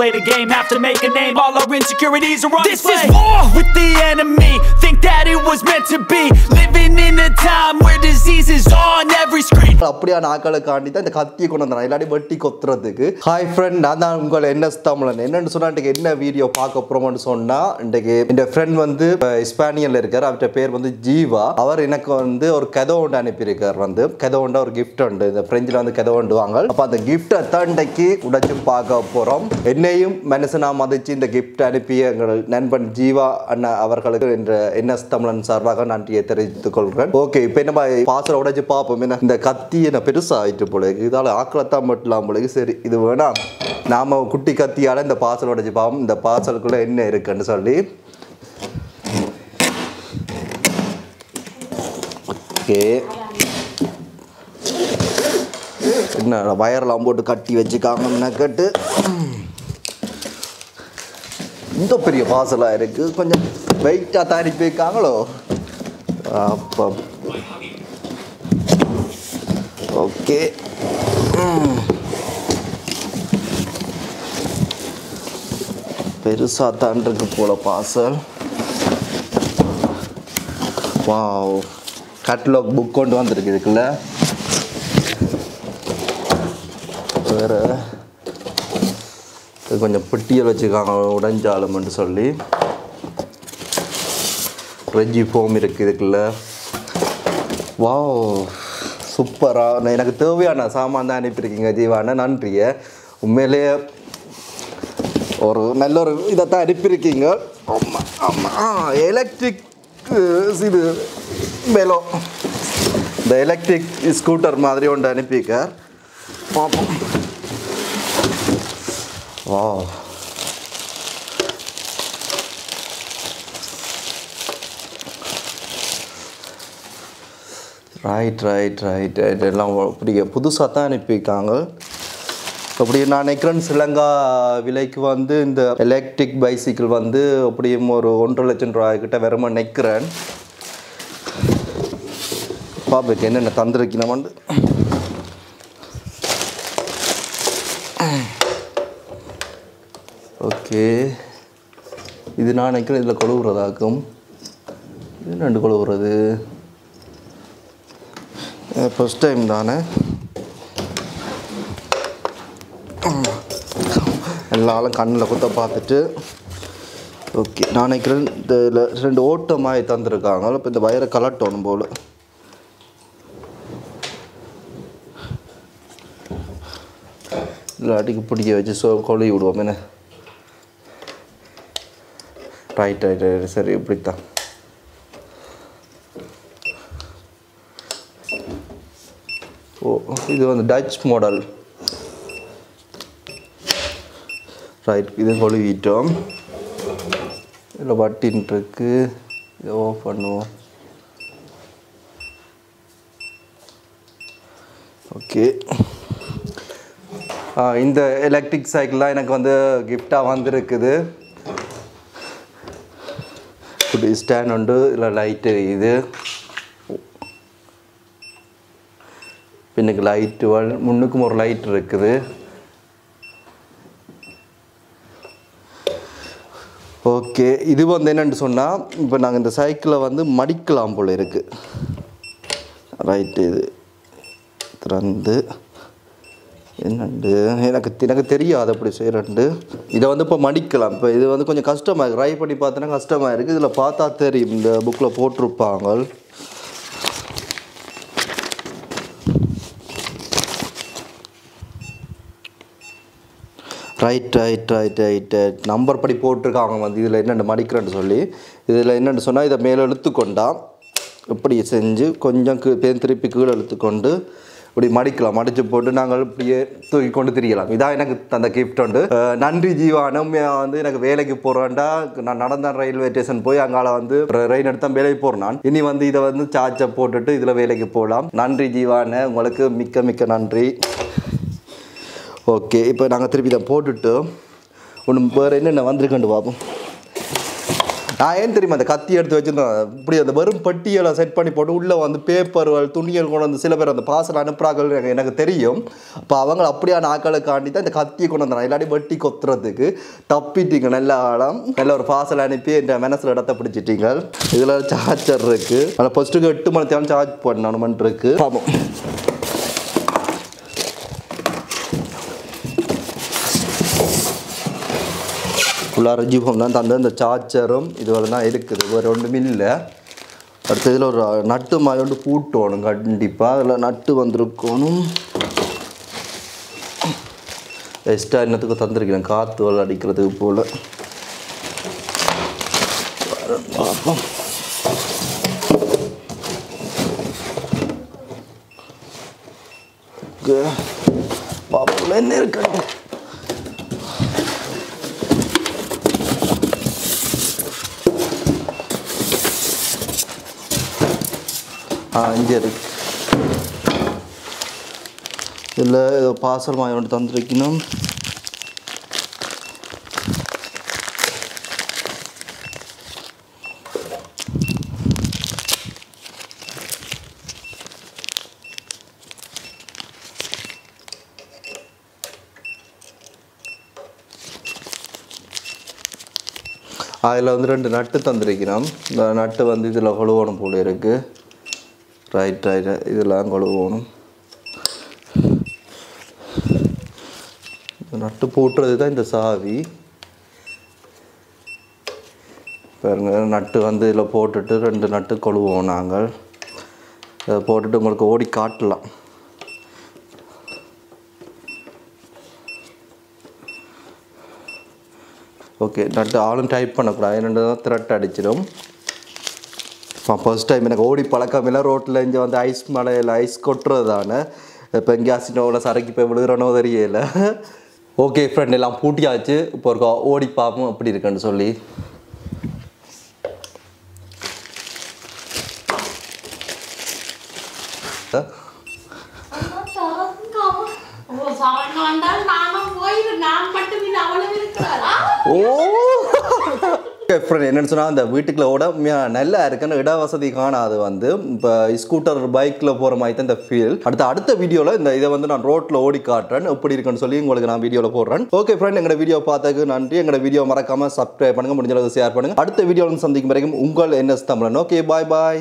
play the game, have to make a name. All our insecurities are on This is war with the enemy. Think that it was meant to be. Living in a time where disease is on every screen. அப்படியான ஆக்களுக்காண்டி தான் இந்த கத்தியை கொண்டு வந்தேன் இல்லாட்டி வெட்டி கொத்துறதுக்கு hi friend நான் தான் உங்கள் என்எஸ் தமிழன் என்னன்னு சொன்னா இன்றைக்கு என்ன வீடியோ பார்க்க போறோம்னு சொன்னா இன்றைக்கு இந்த ஃப்ரெண்ட் வந்து இஸ்பானியல்ல இருக்கார் அவர்கிட்ட பேர் வந்து ஜீவா அவர் எனக்கு வந்து ஒரு கதை ஒன்று அனுப்பியிருக்கார் வந்து கதை ஒன்று ஒரு கிஃப்ட் உண்டு இந்த பிரெஞ்சில் வந்து கதை ஒன்று வாங்க அப்போ அந்த கிஃப்டை தான் இன்றைக்கு உடைச்சு பார்க்க போறோம் என்னையும் மனுஷனா மதிச்சு இந்த கிஃப்ட் அனுப்பிய எங்கள் நண்பன் ஜீவா அண்ணா அவர்களுக்கு என்ற என்எஸ் தமிழன் சார்பாக நன்றியை தெரிவித்துக் கொள்கிறேன் ஓகே இப்போ என்ன பாசல உடைச்சு பார்ப்போம் என்ன இந்த கத்தி என்ன பெருசா ஆயிட்டு போல இருக்கு. இதால ஆக்கலத்தான் மட்டும் போல இருக்கு. சரி இது வேணாம் நாம குட்டி கத்தியால இந்த பாசல் உடைச்சு பார்ப்போம் இந்த பாசலுக்குள்ள என்ன இருக்குன்னு சொல்லி ஓகே என்ன வயர்லாம் போட்டு கட்டி வச்சுக்காங்க கட்டு இந்த பெரிய பாசலாக இருக்கு கொஞ்சம் வெயிட்டாக தான் அனுப்பி வைக்காங்களோ அப்போ ஓகே பெருசாக தான் இருக்கு போல பாசல் வாவ் கேட்டலாக் புக் கொண்டு வந்திருக்கு இதுக்குள்ள வேற இது கொஞ்சம் பெட்டியல் வச்சுருக்காங்க உடைஞ்சாலும்னு சொல்லி ரெஜி ஃபோம் இருக்குது இதுக்குள்ள வாவ் சூப்பராக எனக்கு தேவையான சாமான் தான் அனுப்பியிருக்கீங்க ஜீவான நன்றிய உண்மையிலேயே ஒரு நல்ல ஒரு இதை தான் அனுப்பியிருக்கீங்க ஆமாம் ஆமாம் எலக்ட்ரிக் இது மேலோ இந்த எலக்ட்ரிக் ஸ்கூட்டர் மாதிரி ஒன்று அனுப்பிக்க பார்ப்போம் வா ரைட் ரைட் ரைட் ரைட் எல்லாம் அப்படி புதுசாக தான் அனுப்பியிருக்காங்க அப்படி நான் நினைக்கிறேன் ஸ்ரீலங்கா விலைக்கு வந்து இந்த எலக்ட்ரிக் பைசிக்கிள் வந்து அப்படியும் ஒரு ஒன்றரை லட்சம் ரூபாய்க்கிட்ட வெறும நிற்கிறேன் பாப்பேக்கு என்னென்ன தந்திருக்கணும் வந்து ஓகே இது நான் நினைக்கிறேன் இதில் கொழுவுறதாக்கும் இது ரெண்டு கொழுவுறது ஃபஸ்ட் டைம் தானே எல்லாரும் கண்ணில் குத்த பார்த்துட்டு ஓகே நான் நினைக்கிறேன் இந்த இதில் ரெண்டு ஓட்டமாய் தந்திருக்காங்க இப்போ இந்த வயரை கலட்டணும் போல் இல்லை அடிக்கு பிடிக்க வச்சு சோ கொழுவி விடுவோம் என்ன ரைட் ரைட் ரைட் சரி இப்படித்தான் ஓ இது வந்து டச் மாடல் ரைட் இது கொழுவிட்டோம் இதில் பட்டின் இருக்கு இதை ஆஃப் பண்ணுவோம் ஓகே இந்த எலக்ட்ரிக் சைக்கிள்லாம் எனக்கு வந்து கிஃப்டாக வந்திருக்குது குட்டி ஸ்டாண்ட் உண்டு இல்லை லைட்டு இது பின்னுக்கு லைட்டு முன்னுக்கும் ஒரு லைட் இருக்குது ஓகே இது வந்து என்னென்னு சொன்னால் இப்போ நாங்கள் இந்த சைக்கிளை வந்து மடிக்கலாம் போல் இருக்குது ரைட்டு இது திறந்து என்னண்டு எனக்கு எனக்கு தெரியாது அப்படி செய்கிறண்டு இதை வந்து இப்போ மடிக்கலாம் இப்போ இது வந்து கொஞ்சம் கஷ்டமாக இருக்குது ட்ரை பண்ணி பார்த்தோன்னா கஷ்டமாக இருக்குது இதில் பார்த்தா தெரியும் இந்த புக்கில் போட்டிருப்பாங்க right right right right number படி போட்டிருக்காங்க வந்து இதில் என்னென்னு மடிக்கிறேன்னு சொல்லி இதில் என்னென்னு சொன்னால் இதை மேலே இழுத்துக்கொண்டா இப்படி செஞ்சு கொஞ்சம் கீ- பேர் திருப்பி கீழே இழுத்துக்கொண்டு இப்படி மடிக்கலாம் மடித்து போட்டு நாங்கள் இப்படியே தூக்கி கொண்டு திரியலாம் இதான் எனக்கு தந்த கிஃப்ட் உண்டு அஹ் நன்றி ஜீவான உண்மையா வந்து எனக்கு வேலைக்கு போகிறேன்டா நான் நடந்தேன் ரயில்வே ஸ்டேஷன் போய் அங்கால வந்து ரெயின் எடுத்தான் வேலைக்கு போகிறேன் நான் இனி வந்து இதை வந்து சார்ஜை போட்டுட்டு இதில் வேலைக்கு போகலாம் நன்றி ஜீவான உங்களுக்கு மிக்க மிக்க நன்றி ஓகே இப்போ நாங்கள் திருப்பி இதை போட்டுட்டு ஒன்று வேறு என்னென்ன வந்திருக்கேன்னு பார்ப்போம் நான் ஏன் தெரியுமா அந்த கத்தி எடுத்து வச்சிருந்தேன் இப்படி அந்த வெறும் பட்டியலை செட் பண்ணி போட்டு உள்ளே வந்து பேப்பர்கள் துணிகள் கொண்டு வந்து சில பேர் அந்த பார்சல் அனுப்புறார்கள் எனக்கு- எனக்கு தெரியும் அப்போ அவங்க அப்படியான ஆக்களுக்காண்டி தான் இந்த கத்தியை கொண்டு வந்தாங்க இல்லாட்டி வெட்டி கொத்துறதுக்கு தப்பிட்டீங்க நல்ல ஆழம் நல்ல ஒரு பார்சல் அனுப்பி இந்த மனசில் இடத்த பிடிச்சிட்டீங்க இதில் சார்ஜர் இருக்கு அதில் ஃபஸ்ட்டுக்கு எட்டு மணி தேவை சார்ஜ் பண்ணணும் இருக்கு ஆமாம் உள்ளார ஜீபம் தான் தந்த இந்த சார்ஜரும் இது தான் இருக்குது வேறு ஒன்றுமே இல்லை அடுத்து இதில் ஒரு நட்டு மாதிரி ஒன்று பூட்டணும் கண்டிப்பாக அதில் நட்டு வந்திருக்கணும் எக்ஸ்ட்ரா என்னத்துக்கு தந்திருக்கிறேன் காற்று வலை அடிக்கிறதுக்கு போல் பார்ப்போம் பாப்போம் என்ன இருக்காங்க ஆ இங்கே இருக்கு இதில் ஏதோ பார்சல் மாதிரி ஒன்று தந்துருக்கணும் அதில் வந்து ரெண்டு நட்டு தந்திருக்கிறோம் இந்த நட்டு வந்து இதில் கொழுவணும் போல இருக்குது ரைட் ரைட் இதெல்லாம் கொழுவணும் இந்த நட்டு போட்டுறது தான் இந்த சாவி பாருங்க நட்டு வந்து இதில் போட்டுட்டு ரெண்டு நட்டு கொழுவோம் நாங்கள் இதை போட்டுட்டு உங்களுக்கு ஓடி காட்டலாம் ஓகே நட்டு ஆளும் டைப் பண்ணக்கூடாது ரெண்டு தான் த்ரெட் அடிச்சிடும் ஃபர்ஸ்ட் டைம் எனக்கு ஓடி பழக்கம் இல்லை ரோட்டில் இங்கே வந்து ஐஸ் மலையில் ஐஸ் கொட்டுறது தானே இப்போ எங்கே அசினோவில் சரக்கு போய் விழுகிறனோ தெரியல ஓகே ஃப்ரெண்ட் எல்லாம் பூட்டியாச்சு இப்போ ஒரு ஓடி பார்ப்போம் அப்படி இருக்குன்னு சொல்லி சரக்கு வந்தால் நானும் போயிரு நான் மட்டும் இது அவ்வளவு இருக்கிறாரா ஓ ஃப்ரெண்ட் என்னன்னு சொன்னால் அந்த வீட்டுக்குள்ள ஓட உண்மையா நல்லா இருக்குன்னு இட வசதி காணாது வந்து இப்போ ஸ்கூட்டர் பைக்கில் போகிற மாதிரி தான் இந்த ஃபீல் அடுத்த அடுத்த வீடியோவில் இந்த இதை வந்து நான் ரோட்டில் ஓடி காட்டுறேன் எப்படி இருக்குன்னு சொல்லி உங்களுக்கு நான் வீடியோவில் போடுறேன் ஓகே ஃப்ரெண்ட் எங்களோட வீடியோ பார்த்ததுக்கு நன்றி எங்களோட வீடியோ மறக்காமல் சப்ஸ்கிரைப் பண்ணுங்க முடிஞ்ச அளவுக்கு ஷேர் பண்ணுங்க அடுத்த வீடியோவில் சந்திக்கும் வரைக்கும் உங்கள் என்எஸ் தமிழன் ஓகே பாய் பாய்